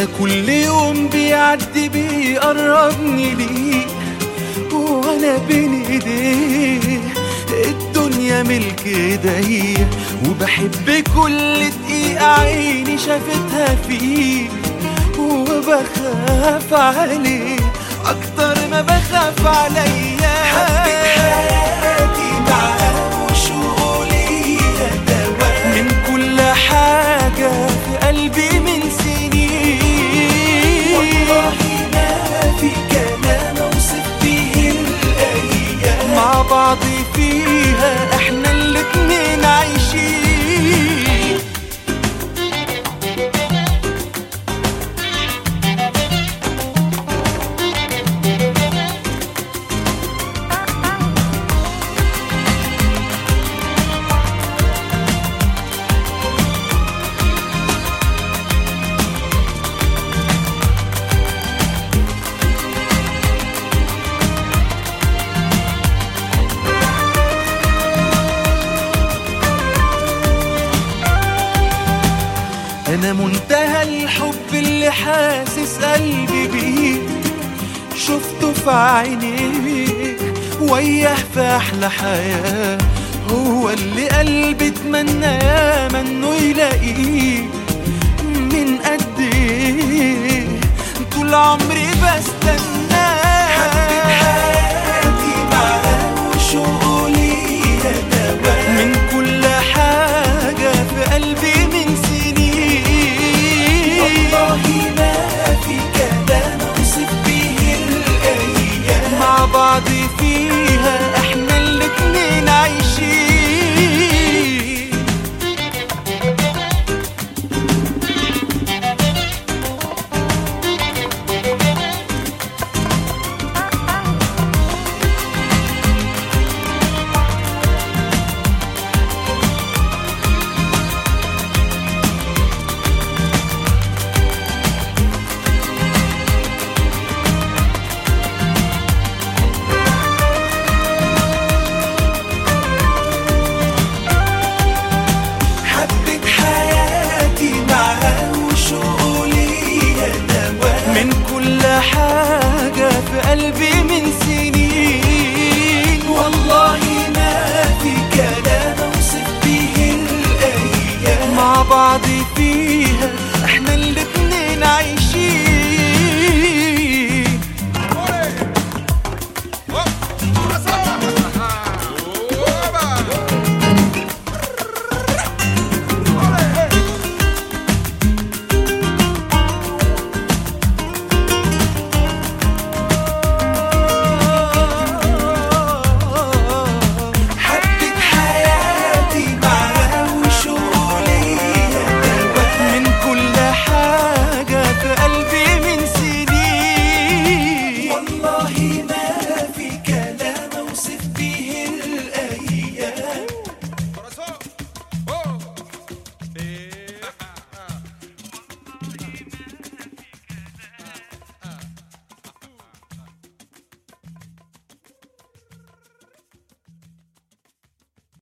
انا كل يوم بيعدي بيقربني ليك وانا بين ايديه الدنيا ملك ايديا وبحب كل دقيقة عيني شافتها فيك وبخاف عليك اكتر ما بخاف عليا حبيت حياتي معاك وشغلي دواء من كل حاجة في قلبي من سنين والله ما في كلام اوصف بيه الايام مع بعض فيها احنا الاتنين عايشين انا منتهى الحب اللي حاسس قلبي بيه شفته في عينيك وياه في احلى حياه هو اللي قلبي اتمنى ياما انه يلاقيه من قد ايه طول عمري بستنى